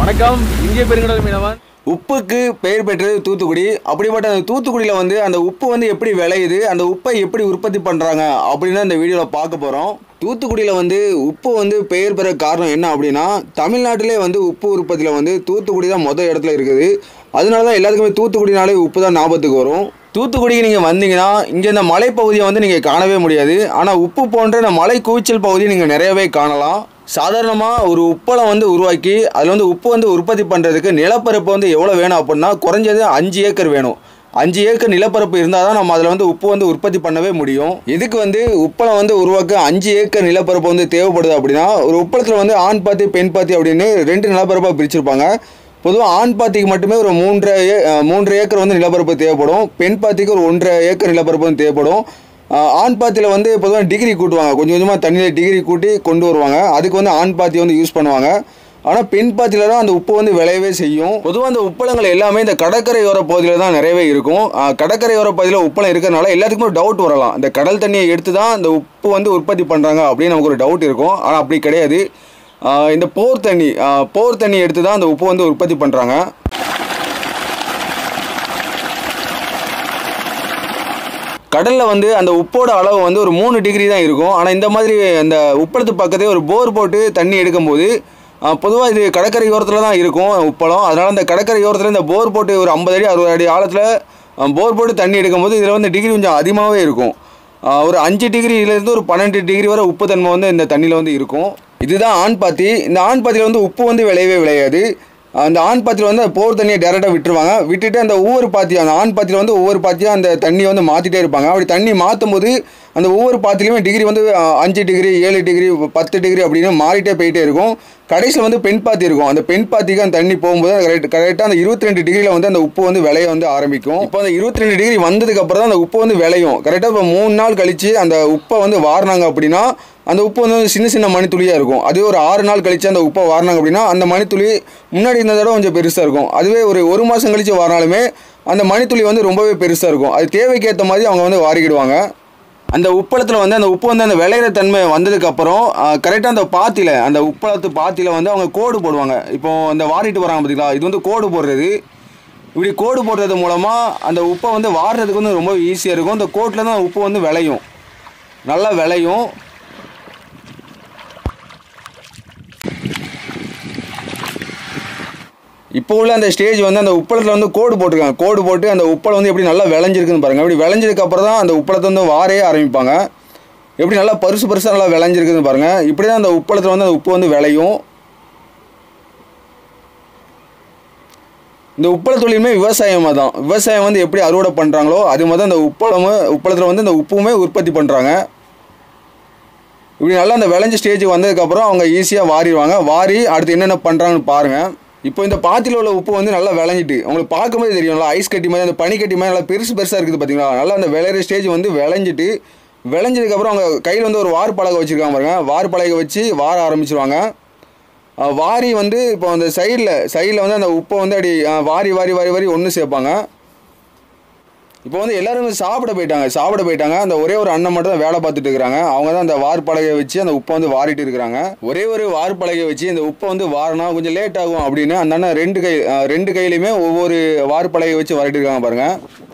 வணக்கம் இங்கே பெருங்கடல் மீனவன் உப்புக்கு பெயர் பெற்றது தூத்துக்குடி அப்படிப்பட்ட அந்த தூத்துக்குடியில் வந்து அந்த உப்பு வந்து எப்படி விளையுது அந்த உப்பை எப்படி உற்பத்தி பண்ணுறாங்க அப்படின்னு அந்த வீடியோவில் பார்க்க போகிறோம் தூத்துக்குடியில் வந்து உப்பு வந்து பெயர் பெற காரணம் என்ன அப்படின்னா தமிழ்நாட்டிலே வந்து உப்பு உற்பத்தியில் வந்து தூத்துக்குடி தான் மொதல் இடத்துல இருக்குது அதனால தான் எல்லாத்துக்குமே தூத்துக்குடினாலே உப்பு தான் ஞாபகத்துக்கு வரும் தூத்துக்குடிக்கு நீங்கள் வந்தீங்கன்னா இங்கே இந்த மலைப்பகுதியை வந்து நீங்கள் காணவே முடியாது ஆனால் உப்பு போன்ற இந்த மலை குவிச்சல் பகுதியை நீங்கள் நிறையவே காணலாம் சாதாரணமாக ஒரு உப்பளம் வந்து உருவாக்கி அதில் வந்து உப்பு வந்து உற்பத்தி பண்ணுறதுக்கு நிலப்பரப்பு வந்து எவ்வளோ வேணும் அப்படின்னா குறைஞ்சது அஞ்சு ஏக்கர் வேணும் அஞ்சு ஏக்கர் நிலப்பரப்பு இருந்தால் தான் நம்ம அதில் வந்து உப்பு வந்து உற்பத்தி பண்ணவே முடியும் இதுக்கு வந்து உப்பளம் வந்து உருவாக்க அஞ்சு ஏக்கர் நிலப்பரப்பு வந்து தேவைப்படுது அப்படின்னா ஒரு உப்பளத்தில் வந்து ஆண் பாத்தி பெண் பாத்தி அப்படின்னு ரெண்டு நிலப்பரப்பாக பிரிச்சிருப்பாங்க பொதுவாக ஆண் பாத்திக்கு மட்டுமே ஒரு மூன்றரை ஏ அஹ் மூன்றரை ஏக்கர் வந்து நிலப்பரப்பு தேவைப்படும் பெண் பாத்திக்கு ஒரு ஒன்றரை ஏக்கர் நிலப்பரப்பு வந்து தேவைப்படும் ஆஹ் ஆண் பாத்தியில் வந்து பொதுவாக டிகிரி கூட்டுவாங்க கொஞ்சம் கொஞ்சமாக தண்ணியில் டிகிரி கூட்டி கொண்டு வருவாங்க அதுக்கு வந்து ஆண் பாத்தி வந்து யூஸ் பண்ணுவாங்க ஆனால் பெண் பாத்தியில் தான் அந்த உப்பு வந்து விளையவே செய்யும் பொதுவாக அந்த உப்பளங்கள் எல்லாமே இந்த கடற்கரையோர பகுதியில் தான் நிறையவே இருக்கும் ஆஹ் கடற்கரையோர பகுதியில் உப்பளம் இருக்கிறனால எல்லாத்துக்குமே ஒரு டவுட் வரலாம் இந்த கடல் தண்ணியை எடுத்து தான் இந்த உப்பு வந்து உற்பத்தி பண்ணுறாங்க அப்படின்னு நமக்கு ஒரு டவுட் இருக்கும் ஆனால் அப்படி கிடையாது ஆஹ் இந்த போர் தண்ணி ஆஹ் போர் தண்ணி எடுத்து தான் அந்த உப்பு வந்து உற்பத்தி பண்ணுறாங்க கடலில் வந்து அந்த உப்போட அளவு வந்து ஒரு மூணு டிகிரி தான் இருக்கும் ஆனால் இந்த மாதிரி அந்த உப்பளத்து பக்கத்தே ஒரு போர் போட்டு தண்ணி எடுக்கும்போது பொதுவாக இது கடற்கரை ஓரத்தில் தான் இருக்கும் உப்பளம் அதனால் அந்த கடற்கரை ஓரத்தில் இந்த போர் போட்டு ஒரு ஐம்பது அடி அறுபது அடி ஆழத்தில் போர் போட்டு தண்ணி எடுக்கும்போது இதில் வந்து டிகிரி கொஞ்சம் அதிகமாகவே இருக்கும் ஆஹ் ஒரு அஞ்சு டிகிரியிலேருந்து ஒரு பன்னெண்டு டிகிரி வரை உப்பு தன்மை வந்து இந்த தண்ணியில் வந்து இருக்கும் இதுதான் ஆண் பாத்தி இந்த ஆண் பாத்தியில் வந்து உப்பு வந்து விளையவே விளையாது அந்த ஆண் பாத்தியில் வந்து போர் தண்ணியை டேரெக்டாக விட்டுருவாங்க விட்டுட்டு அந்த ஒவ்வொரு பாத்தியும் அந்த ஆண் பாத்தியில் வந்து ஒவ்வொரு பாத்தியும் அந்த தண்ணியை வந்து மாற்றிட்டே இருப்பாங்க அப்படி தண்ணி மாற்றும் போது அந்த ஒவ்வொரு பாத்திலையுமே டிகிரி வந்து அஹ், அஞ்சு டிகிரி ஏழு டிகிரி பத்து டிகிரி அப்படின்னு மாறிட்டே போயிட்டே இருக்கும் கடைசியில் வந்து பெண் பாத்தி இருக்கும் அந்த பெண் பாத்திக்கு அந்த தண்ணி போகும்போது கரெக்ட் கரெக்டாக அந்த இருபத்தி ரெண்டு டிகிரியில் வந்து அந்த உப்பு வந்து விளைய வந்து ஆரம்பிக்கும் இப்போ அந்த இருபத்தி ரெண்டு டிகிரி வந்ததுக்கு அப்புறம் தான் அந்த உப்பு வந்து விளையும் கரெக்டாக இப்போ மூணு நாள் கழிச்சு அந்த உப்பை வந்து வாரினாங்க அப்படின்னா அந்த உப்பு வந்து சின்ன சின்ன மணித்துளியாக இருக்கும் அதுவே ஒரு ஆறு நாள் கழிச்சு அந்த உப்பை வாரினாங்க அப்படின்னா அந்த மணித்துளி முன்னாடி இருந்ததை விட கொஞ்சம் பெருசாக இருக்கும் அதுவே ஒரு ஒரு மாதம் கழிச்சு வாரினாலுமே அந்த மணித்துளி வந்து ரொம்பவே பெருசாக இருக்கும் அது தேவைக்கேற்ற மாதிரி அவங்க வந்து வாரிக்கிடுவாங்க அந்த உப்பளத்தில் வந்து அந்த உப்பு வந்து அந்த விளையிற தன்மை வந்ததுக்கப்புறம் கரெக்டாக அந்த பாத்தியில் அந்த உப்பளத்து பாத்தியில் வந்து அவங்க கோடு போடுவாங்க இப்போ அந்த வாரிட்டு வராங்க பார்த்தீங்களா இது வந்து கோடு போடுறது இப்படி கோடு போடுறது மூலமாக அந்த உப்பை வந்து வாடுறதுக்கு வந்து ரொம்ப ஈஸியாக இருக்கும் அந்த கோட்டில் தான் உப்பு வந்து விளையும் நல்லா விளையும் இப்போ உள்ள அந்த ஸ்டேஜ் வந்து அந்த உப்பளத்தில் வந்து கோடு போட்டிருக்காங்க கோடு போட்டு அந்த உப்பளம் வந்து எப்படி நல்லா விளைஞ்சிருக்குன்னு பாருங்கள் அப்படி விளைஞ்சதுக்கு அப்புறம் தான் அந்த உப்பளத்தை வந்து வாரே ஆரம்பிப்பாங்க எப்படி நல்லா பருசு பருசாக நல்லா விளைஞ்சிருக்குன்னு பாருங்கள் இப்படி தான் அந்த உப்பளத்தில் வந்து அந்த உப்பு வந்து விளையும் இந்த உப்பள தொழிலுமே விவசாயமாக தான் விவசாயம் வந்து எப்படி அறுவடை பண்ணுறாங்களோ அது மாதிரி தான் அந்த உப்பளமும் உப்பளத்தில் வந்து அந்த உப்புமே உற்பத்தி பண்ணுறாங்க இப்படி நல்லா அந்த விளைஞ்ச ஸ்டேஜுக்கு வந்ததுக்கப்புறம் அவங்க ஈஸியாக வாரிடுவாங்க வாரி அடுத்து என்னென்ன பண்ணுறாங்கன்னு பாருங்கள் இப்போ இந்த பாத்தியில் உள்ள உப்பு வந்து நல்லா விளைஞ்சிட்டு உங்களுக்கு பார்க்கும்போது தெரியும்ல ஐஸ் கட்டி மாதிரி அந்த பனிக்கட்டி மாதிரி நல்லா பெருசு பெருசாக இருக்குது பார்த்தீங்களா நல்லா அந்த விளையிற ஸ்டேஜ் வந்து விளைஞ்சிட்டு விளைஞ்சதுக்கப்புறம் அவங்க கையில் வந்து ஒரு வார் பலகை வச்சுருக்காங்க பாருங்க வார் பலகை வச்சு வார ஆரம்பிச்சிருவாங்க அஹ் வாரி வந்து இப்போ அந்த சைடில் சைடில் வந்து அந்த உப்பை வந்து அப்படி அஹ் வாரி வாரி வாரி வாரி ஒன்று சேர்ப்பாங்க இப்போ வந்து எல்லாரும் வந்து சாப்பிட போயிட்டாங்க சாப்பிட போயிட்டாங்க அந்த ஒரே ஒரு அண்ணன் மட்டும் தான் வேலை பார்த்துட்டு இருக்கிறாங்க அவங்க தான் அந்த வார் பலகையை வச்சு அந்த உப்பை வந்து வாரிட்டு இருக்கிறாங்க ஒரே ஒரு வார் பலகையை வச்சு இந்த உப்பை வந்து வாரினா கொஞ்சம் லேட் ஆகும் அப்படின்னு அந்த அண்ணன் ரெண்டு கை அஹ் ரெண்டு கையிலையுமே ஒவ்வொரு வார் பலகையை வச்சு வாரிட்டு இருக்காங்க பாருங்க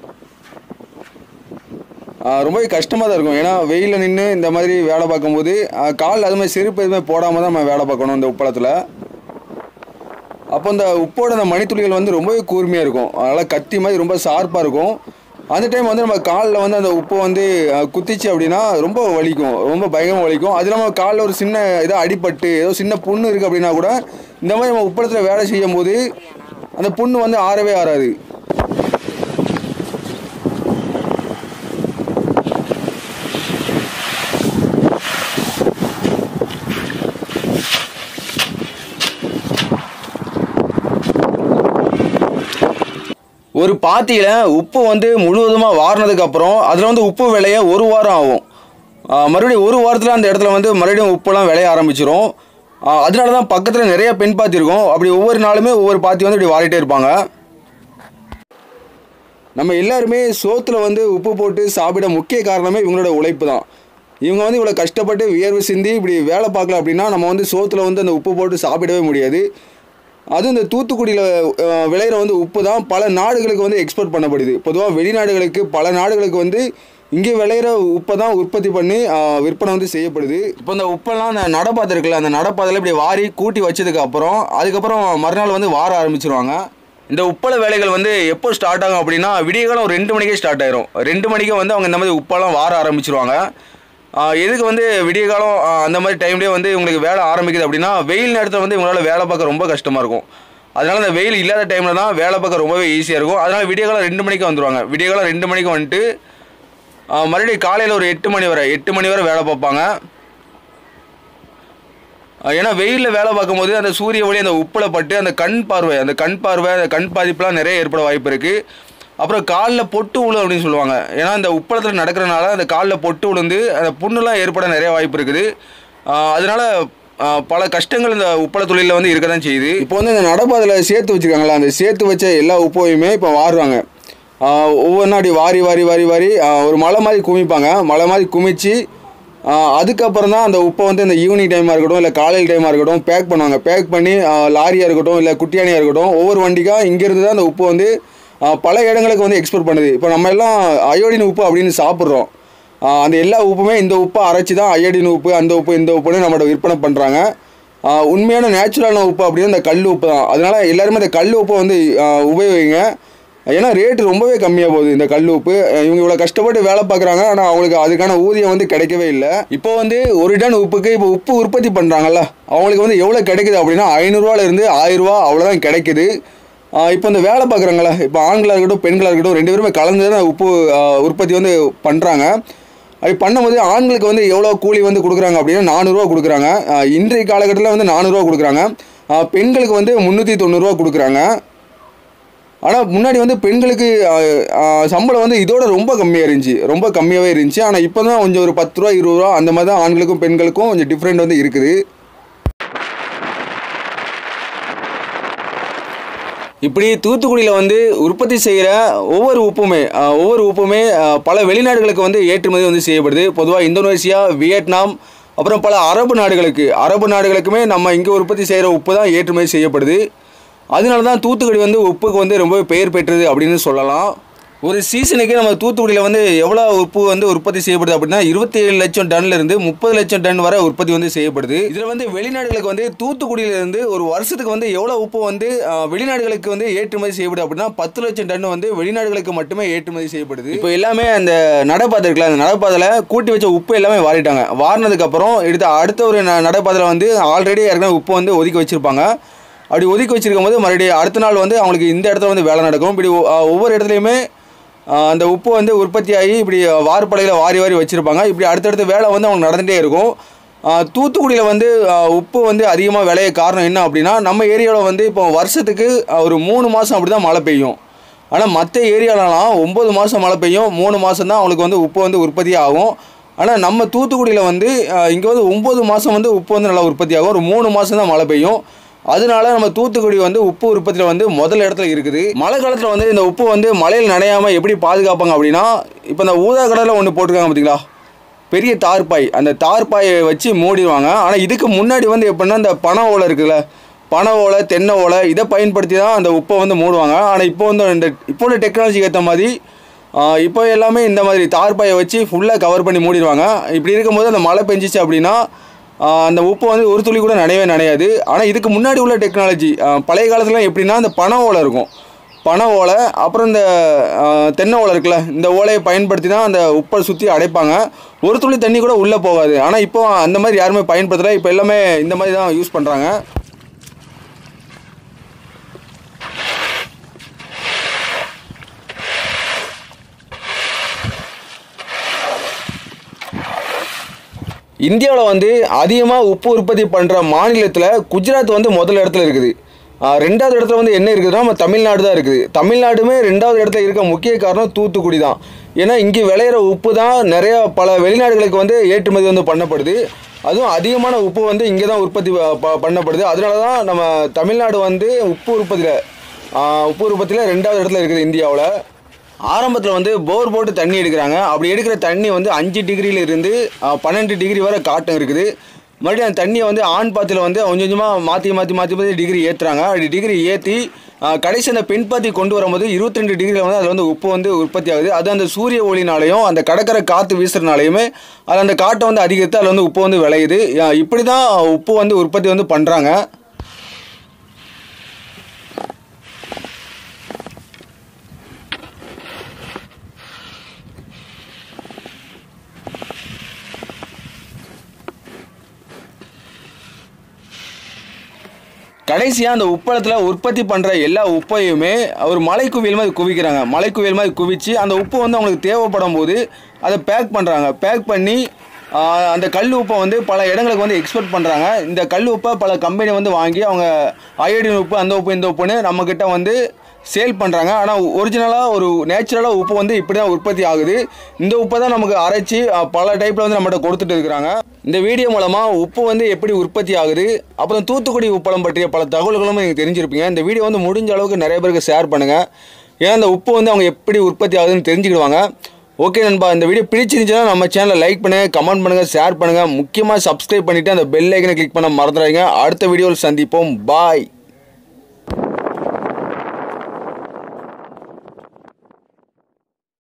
ஆஹ் ரொம்பவே கஷ்டமாக தான் இருக்கும் ஏன்னா வெயிலில் நின்று இந்த மாதிரி வேலை பார்க்கும்போது ஆஹ் கால் அது மாதிரி செருப்பு எதுவுமே போடாமல் தான் நம்ம வேலை பார்க்கணும் இந்த உப்பளத்தில் அப்போ இந்த உப்போட அந்த மணித்துளிகள் வந்து ரொம்பவே கூர்மையாக இருக்கும் அதனால் கத்தி மாதிரி ரொம்ப ஷார்ப்பாக இருக்கும் அந்த டைம் வந்து நம்ம காலில் வந்து அந்த உப்பு வந்து அஹ், குத்திச்சு அப்படின்னா ரொம்ப வலிக்கும் ரொம்ப பயங்கரமாக வலிக்கும் அது இல்லாமல் காலில் ஒரு சின்ன ஏதோ அடிபட்டு ஏதோ சின்ன புண்ணு இருக்குது அப்படின்னா கூட இந்த மாதிரி நம்ம உப்பளத்தில் வேலை செய்யும் போது அந்த புண்ணு வந்து ஆறவே ஆறாது ஒரு பாத்தியில் உப்பு வந்து முழுவதுமாக வாரினதுக்கு அப்புறம் அதில் வந்து உப்பு விளைய ஒரு வாரம் ஆகும் ஆ, மறுபடியும் ஒரு வாரத்தில் அந்த இடத்துல வந்து மறுபடியும் உப்புலாம் விளைய ஆரம்பிச்சிரும் ஆ, அதனால தான் பக்கத்தில் நிறைய பெண் பாத்தி இருக்கும் அப்படி ஒவ்வொரு நாளுமே ஒவ்வொரு பாத்தி வந்து இப்படி வாரிட்டே இருப்பாங்க நம்ம எல்லாருமே சோத்துல வந்து உப்பு போட்டு சாப்பிட முக்கிய காரணமே இவங்களோட உழைப்பு தான் இவங்க வந்து இவ்வளோ கஷ்டப்பட்டு வியர்வு சிந்தி இப்படி வேலை பார்க்கல அப்படின்னா நம்ம வந்து சோத்துல வந்து அந்த உப்பு போட்டு சாப்பிடவே முடியாது அதுவும் இந்த தூத்துக்குடியில் விளையிற வந்து உப்பு தான் பல நாடுகளுக்கு வந்து எக்ஸ்போர்ட் பண்ணப்படுது பொதுவாக வெளிநாடுகளுக்கு பல நாடுகளுக்கு வந்து இங்கே விளையிற உப்பை தான் உற்பத்தி பண்ணி ஆஹ், விற்பனை வந்து செய்யப்படுது இப்போ இந்த உப்பெல்லாம் அந்த நடப்பாதை இருக்குல்ல அந்த நடப்பாதையில் இப்படி வாரி கூட்டி வச்சதுக்கு அப்புறம் அதுக்கப்புறம் மறுநாள் வந்து வார ஆரம்பிச்சிருவாங்க இந்த உப்பள வேலைகள் வந்து எப்போ ஸ்டார்ட் ஆகும் அப்படின்னா விடியகாலம் ஒரு ரெண்டு மணிக்கே ஸ்டார்ட் ஆயிரும் ரெண்டு மணிக்கே வந்து அவங்க இந்த மாதிரி உப்பெல்லாம் வார ஆரம்பிச்சிருவாங்க ஆஹ் எதுக்கு வந்து விடிய காலம் ஆஹ் அந்த மாதிரி டைம்லேயே வந்து உங்களுக்கு வேலை ஆரம்பிக்குது அப்படின்னா வெயில் நேரத்தில் வந்து உங்களால் வேலை பார்க்க ரொம்ப கஷ்டமாக இருக்கும் அதனால அந்த வெயில் இல்லாத டைமில் தான் வேலை பார்க்க ரொம்பவே ஈஸியாக இருக்கும் அதனால விடிய காலம் ரெண்டு மணிக்கு வந்துருவாங்க விடிய காலம் ரெண்டு மணிக்கு வந்துட்டு ஆஹ் மறுபடியும் காலையில் ஒரு எட்டு மணி வரை எட்டு மணி வரை வேலை பார்ப்பாங்க ஆஹ் ஏன்னா வெயிலில் வேலை பார்க்கும்போது அந்த சூரிய ஒளி அந்த உப்புல பட்டு அந்த கண் பார்வை அந்த கண் பார்வை அந்த கண் பாதிப்புலாம் நிறைய ஏற்பட வாய்ப்பு இருக்குது அப்புறம் காலில் பொட்டு விழு அப்படின்னு சொல்லுவாங்க ஏன்னா அந்த உப்பளத்தில் நடக்கிறனால அந்த காலில் பொட்டு விழுந்து அந்த புண்ணுலாம் ஏற்பட நிறைய வாய்ப்பு இருக்குது ஆஹ் அதனால ஆஹ் பல கஷ்டங்கள் இந்த உப்பள தொழிலில் வந்து இருக்க தான் செய்யுது இப்போ வந்து இந்த நடப்பாதையில் சேர்த்து வச்சுருக்காங்களா அந்த சேர்த்து வச்ச எல்லா உப்பையுமே இப்போ வாருவாங்க ஆஹ் ஒவ்வொன்றா அப்படி வாரி வாரி வாரி வாரி ஆஹ் ஒரு மலை மாதிரி குமிப்பாங்க மலை மாதிரி குமிச்சு ஆஹ் அதுக்கப்புறம் தான் அந்த உப்பை வந்து இந்த ஈவினிங் டைமாக இருக்கட்டும் இல்லை காலையில் டைமாக இருக்கட்டும் பேக் பண்ணுவாங்க பேக் பண்ணி ஆஹ் லாரியாக இருக்கட்டும் இல்லை குட்டியானியாக இருக்கட்டும் ஒவ்வொரு வண்டிக்காக இங்கேருந்து தான் அந்த உப்பு வந்து ஆஹ் பல இடங்களுக்கு வந்து எக்ஸ்போர்ட் பண்ணுது இப்போ நம்ம எல்லாம் அயோடின் உப்பு அப்படின்னு சாப்பிட்றோம் அந்த எல்லா உப்புமே இந்த உப்பை அரைச்சி தான் அயோடின் உப்பு அந்த உப்பு இந்த உப்புன்னு நம்மளோட விற்பனை பண்ணுறாங்க உண்மையான நேச்சுரலான உப்பு அப்படின்னு இந்த கல் உப்பு தான் அதனால எல்லாருமே இந்த கல் உப்பை வந்து ஆஹ் உபயோகிங்க ஏன்னா ரேட்டு ரொம்பவே கம்மியாக போகுது இந்த கல் உப்பு அஹ் இவங்க இவ்வளோ கஷ்டப்பட்டு வேலை பார்க்குறாங்க ஆனால் அவங்களுக்கு அதுக்கான ஊதியம் வந்து கிடைக்கவே இல்லை இப்போ வந்து ஒரு டன் உப்புக்கு இப்போ உப்பு உற்பத்தி பண்ணுறாங்கல்ல அவங்களுக்கு வந்து எவ்வளோ கிடைக்குது அப்படின்னா ஐநூறுரூவாலேருந்து ஆயிரரூவா அவ்வளோதான் கிடைக்குது ஆஹ் இப்போ இந்த வேலை பார்க்குறாங்களா இப்போ ஆண்களாக இருக்கட்டும் பெண்களாக இருக்கட்டும் ரெண்டு பேருமே கலந்து தான் உப்பு ஆஹ் உற்பத்தி வந்து பண்ணுறாங்க அப்படி பண்ணும்போது ஆண்களுக்கு வந்து எவ்வளோ கூலி வந்து கொடுக்குறாங்க அப்படின்னா நானூறுரூவா கொடுக்குறாங்க ஆஹ் இன்றைய காலகட்டத்தில் வந்து நானூறுரூவா கொடுக்குறாங்க ஆஹ் பெண்களுக்கு வந்து முந்நூற்றி தொண்ணூறுரூவா கொடுக்குறாங்க ஆனால் முன்னாடி வந்து பெண்களுக்கு ஆஹ், ஆஹ், சம்பளம் வந்து இதோட ரொம்ப கம்மியாக இருந்துச்சு ரொம்ப கம்மியாகவே இருந்துச்சு ஆனால் இப்போ தான் கொஞ்சம் ஒரு பத்து ரூபா இருபது ரூபா அந்த மாதிரி தான் ஆண்களுக்கும் பெண்களுக்கும் கொஞ்சம் டிஃப்ரெண்ட் வந்து இருக்குது இப்படி தூத்துக்குடியில் வந்து உற்பத்தி செய்கிற ஒவ்வொரு உப்புமே ஆஹ், ஒவ்வொரு உப்புமே ஆஹ், பல வெளிநாடுகளுக்கு வந்து ஏற்றுமதி வந்து செய்யப்படுது பொதுவாக இந்தோனேசியா வியட்நாம் அப்புறம் பல அரபு நாடுகளுக்கு அரபு நாடுகளுக்குமே நம்ம இங்கே உற்பத்தி செய்கிற உப்பு தான் ஏற்றுமதி செய்யப்படுது அதனால தான் தூத்துக்குடி வந்து உப்புக்கு வந்து ரொம்ப பெயர் பெற்றது அப்படின்னு சொல்லலாம் ஒரு சீசனுக்கு நம்ம தூத்துக்குடியில் வந்து எவ்வளோ உப்பு வந்து உற்பத்தி செய்யப்படுது அப்படின்னா இருபத்தி ஏழு லட்சம் டன்ல இருந்து முப்பது லட்சம் டன் வரை உற்பத்தி வந்து செய்யப்படுது இதில் வந்து வெளிநாடுகளுக்கு வந்து தூத்துக்குடியில இருந்து ஒரு வருஷத்துக்கு வந்து எவ்வளோ உப்பு வந்து ஆஹ், வெளிநாடுகளுக்கு வந்து ஏற்றுமதி செய்யப்படுது அப்படின்னா பத்து லட்சம் டன் வந்து வெளிநாடுகளுக்கு மட்டுமே ஏற்றுமதி செய்யப்படுது இப்போ எல்லாமே அந்த நடைபாதை இருக்குல்ல அந்த நடைபாதையில் கூட்டி வச்ச உப்பு எல்லாமே வாரிட்டாங்க வாரினதுக்கு அப்புறம் எடுத்த அடுத்த ஒரு ந- நடைபாதையில் வந்து ஆல்ரெடி ஏற்கனவே உப்பு வந்து ஒதுக்கி வச்சிருப்பாங்க அப்படி ஒதுக்கி வச்சிருக்கும் போது மறுபடியும் அடுத்த நாள் வந்து அவங்களுக்கு இந்த இடத்துல வந்து வேலை நடக்கும் இப்படி ஒ- ஆஹ், ஒவ்வொரு இடத்துலையுமே ஆஹ் அந்த உப்பு வந்து உற்பத்தி ஆகி இப்படி வார்படையில் வாரி வாரி வச்சுருப்பாங்க இப்படி அடுத்தடுத்த வேலை வந்து அவங்க நடந்துகிட்டே இருக்கும் ஆஹ் தூத்துக்குடியில் வந்து ஆஹ் உப்பு வந்து அதிகமாக விளைய காரணம் என்ன அப்படின்னா நம்ம ஏரியாவில் வந்து இப்போ வருஷத்துக்கு ஆஹ் ஒரு மூணு மாதம் அப்படி தான் மழை பெய்யும் ஆனால் மற்ற ஏரியாலலாம் ஒம்பது மாதம் மழை பெய்யும் மூணு மாதம் தான் அவங்களுக்கு வந்து உப்பு வந்து உற்பத்தி ஆகும் ஆனால் நம்ம தூத்துக்குடியில் வந்து இங்கே வந்து ஒம்பது மாதம் வந்து உப்பு வந்து நல்லா உற்பத்தி ஆகும் ஒரு மூணு மாதம் தான் மழை பெய்யும் அதனால நம்ம தூத்துக்குடி வந்து உப்பு உற்பத்தியில் வந்து முதல் இடத்துல இருக்குது மழை காலத்தில் வந்து இந்த உப்பு வந்து மழையில் நனையாமல் எப்படி பாதுகாப்பாங்க அப்படின்னா இப்போ இந்த ஊதா கடலில் ஒன்று போட்டிருக்காங்க பார்த்தீங்களா பெரிய தார்பாய் அந்த தார்பாயை வச்சு மூடிடுவாங்க ஆனால் இதுக்கு முன்னாடி வந்து எப்படின்னா இந்த பனை ஓலை இருக்குல்ல பனை ஓலை தென்னை ஓலை இதை பயன்படுத்தி தான் அந்த உப்பை வந்து மூடுவாங்க ஆனால் இப்போ வந்து இந்த இப்போ உள்ள டெக்னாலஜிக்கு ஏற்ற மாதிரி ஆஹ், இப்போ எல்லாமே இந்த மாதிரி தார்பாயை வச்சு ஃபுல்லாக கவர் பண்ணி மூடிடுவாங்க இப்படி இருக்கும்போது அந்த மழை பெஞ்சிச்சு அப்படின்னா ஆஹ், அந்த உப்பு வந்து ஒரு துளி கூட நனையவே நனையாது ஆனால் இதுக்கு முன்னாடி உள்ள டெக்னாலஜி பழைய காலத்துலலாம் எப்படின்னா அந்த பனை ஓலை இருக்கும் பனை ஓலை அப்புறம் இந்த ஆஹ், தென்னை ஓலை இருக்குல்ல இந்த ஓலையை பயன்படுத்தி தான் அந்த உப்பை சுற்றி அடைப்பாங்க ஒரு துளி தண்ணி கூட உள்ளே போகாது ஆனால் இப்போ அந்த மாதிரி யாருமே பயன்படுத்தலை இப்போ எல்லாமே இந்த மாதிரி தான் யூஸ் பண்ணுறாங்க இந்தியாவில் வந்து அதிகமாக உப்பு உற்பத்தி பண்ணுற மாநிலத்தில் குஜராத் வந்து முதல் இடத்துல இருக்குது ஆஹ் ரெண்டாவது இடத்துல வந்து என்ன இருக்குதுன்னா நம்ம தமிழ்நாடு தான் இருக்குது தமிழ்நாடுமே ரெண்டாவது இடத்துல இருக்க முக்கிய காரணம் தூத்துக்குடி தான் ஏன்னா இங்கே விளையிற உப்பு தான் நிறைய பல வெளிநாடுகளுக்கு வந்து ஏற்றுமதி வந்து பண்ணப்படுது அதுவும் அதிகமான உப்பு வந்து இங்கே தான் உற்பத்தி ப- ப- பண்ணப்படுது அதனால தான் நம்ம தமிழ்நாடு வந்து உப்பு உற்பத்தியில் உப்பு உற்பத்தியில் ரெண்டாவது இடத்துல இருக்குது இந்தியாவில் ஆரம்பத்தில் வந்து போர் போட்டு தண்ணி எடுக்கிறாங்க அப்படி எடுக்கிற தண்ணி வந்து அஞ்சு டிகிரியில இருந்து அஹ், பன்னெண்டு டிகிரி வரை காட்டும் இருக்குது மறுபடியும் அந்த தண்ணியை வந்து ஆண் பாத்தியில் வந்து கொஞ்சம் கொஞ்சமாக மாற்றி மாற்றி மாற்றி மாற்றி டிகிரி ஏற்றுறாங்க அப்படி டிகிரி ஏற்றி கடைசி அந்த பின்பாத்தி கொண்டு வரும்போது இருபத்தி ரெண்டு டிகிரியில் வந்து அதில் வந்து உப்பு வந்து உற்பத்தி ஆகுது அது அந்த சூரிய ஒளினாலையும் அந்த கடற்கரை காற்று வீசுறதுனாலையுமே அது அந்த காட்டை வந்து அதிகரித்து அதில் வந்து உப்பு வந்து விளையுது அஹ் இப்படி தான் உப்பு வந்து உற்பத்தி வந்து பண்ணுறாங்க கடைசியாக அந்த உப்பளத்தில் உற்பத்தி பண்ணுற எல்லா உப்பையுமே ஒரு மலை குவியல் மாதிரி குவிக்கிறாங்க மலை குவியல் மாதிரி குவிச்சு அந்த உப்பு வந்து அவங்களுக்கு தேவைப்படும் போது அதை பேக் பண்ணுறாங்க பேக் பண்ணி ஆஹ், அந்த கல் உப்பை வந்து பல இடங்களுக்கு வந்து எக்ஸ்போர்ட் பண்ணுறாங்க இந்த கல் உப்பை பல கம்பெனி வந்து வாங்கி அவங்க அயோடின் உப்பு அந்த உப்பு இந்த உப்புன்னு நம்மக்கிட்ட வந்து சேல் பண்ணுறாங்க ஆனால் ஒரிஜினலாக ஒரு நேச்சுரலாக உப்பு வந்து இப்படி தான் உற்பத்தி ஆகுது இந்த உப்பை தான் நமக்கு அரைச்சி அஹ், பல டைப்பில் வந்து நம்மகிட்ட கொடுத்துட்டு இருக்கிறாங்க இந்த வீடியோ மூலமாக உப்பு வந்து எப்படி உற்பத்தி ஆகுது அப்புறம் தூத்துக்குடி உப்பளம் பற்றிய பல தகவல்களும் நீங்கள் தெரிஞ்சிருப்பீங்க இந்த வீடியோ வந்து முடிஞ்ச அளவுக்கு நிறைய பேருக்கு ஷேர் பண்ணுங்கள் ஏன்னா இந்த உப்பு வந்து அவங்க எப்படி உற்பத்தி ஆகுதுன்னு தெரிஞ்சுக்கிடுவாங்க ஓகே நண்பா இந்த வீடியோ பிடிச்சிருந்துச்சுன்னா நம்ம சேனலை லைக் பண்ணுங்கள் கமெண்ட் பண்ணுங்கள் ஷேர் பண்ணுங்கள் முக்கியமாக சப்ஸ்கிரைப் பண்ணிவிட்டு அந்த பெல் ஐக்கனை கிளிக் பண்ண மறந்துடாதீங்க அடுத்த வீடியோவில் சந்திப்போம் பாய்